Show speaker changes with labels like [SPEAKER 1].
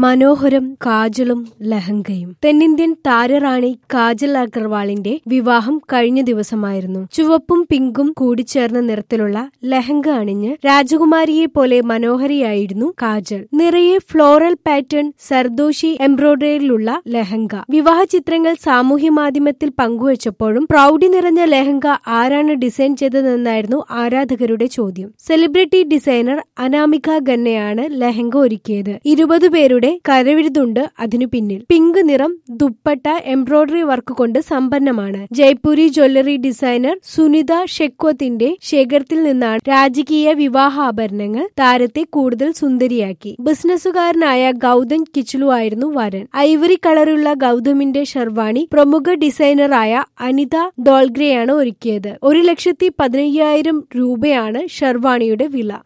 [SPEAKER 1] മനോഹരം കാജലും ലഹങ്കയും തെന്നിന്ത്യൻ താരറാണി കാജൽ അഗർവാളിന്റെ വിവാഹം കഴിഞ്ഞ ദിവസമായിരുന്നു ചുവപ്പും പിങ്കും കൂടിച്ചേർന്ന നിറത്തിലുള്ള ലഹങ്ക അണിഞ്ഞ് രാജകുമാരിയെ പോലെ മനോഹരിയായിരുന്നു കാജൽ നിറയെ ഫ്ലോറൽ പാറ്റേൺ സർദോഷി എംബ്രോയിഡറിയിലുള്ള ലഹങ്ക വിവാഹ ചിത്രങ്ങൾ സാമൂഹ്യ മാധ്യമത്തിൽ പങ്കുവച്ചപ്പോഴും പ്രൗഢി നിറഞ്ഞ ലഹങ്ക ആരാണ് ഡിസൈൻ ചെയ്തതെന്നായിരുന്നു ആരാധകരുടെ ചോദ്യം സെലിബ്രിറ്റി ഡിസൈനർ അനാമിക ഗന്നയാണ് ലഹങ്ക ഒരുക്കിയത് ഇരുപത് പേരുടെ കരവിരുതുണ്ട് അതിനു പിന്നിൽ പിങ്ക് നിറം ദുപ്പട്ട എംബ്രോയിഡറി വർക്ക് കൊണ്ട് സമ്പന്നമാണ് ജയ്പൂരി ജ്വല്ലറി ഡിസൈനർ സുനിത ഷെക്വത്തിന്റെ ശേഖരത്തിൽ നിന്നാണ് രാജകീയ വിവാഹാഭരണങ്ങൾ താരത്തെ കൂടുതൽ സുന്ദരിയാക്കി ബിസിനസ്സുകാരനായ ഗൗതം കിച്ചുലു ആയിരുന്നു വരൻ ഐവറി കളറുള്ള ഗൗതമിന്റെ ഷർവാണി പ്രമുഖ ഡിസൈനറായ അനിത ദോൾഗ്രയാണ് ഒരുക്കിയത് ഒരു ലക്ഷത്തി പതിനയ്യായിരം രൂപയാണ് ഷർവാണിയുടെ വില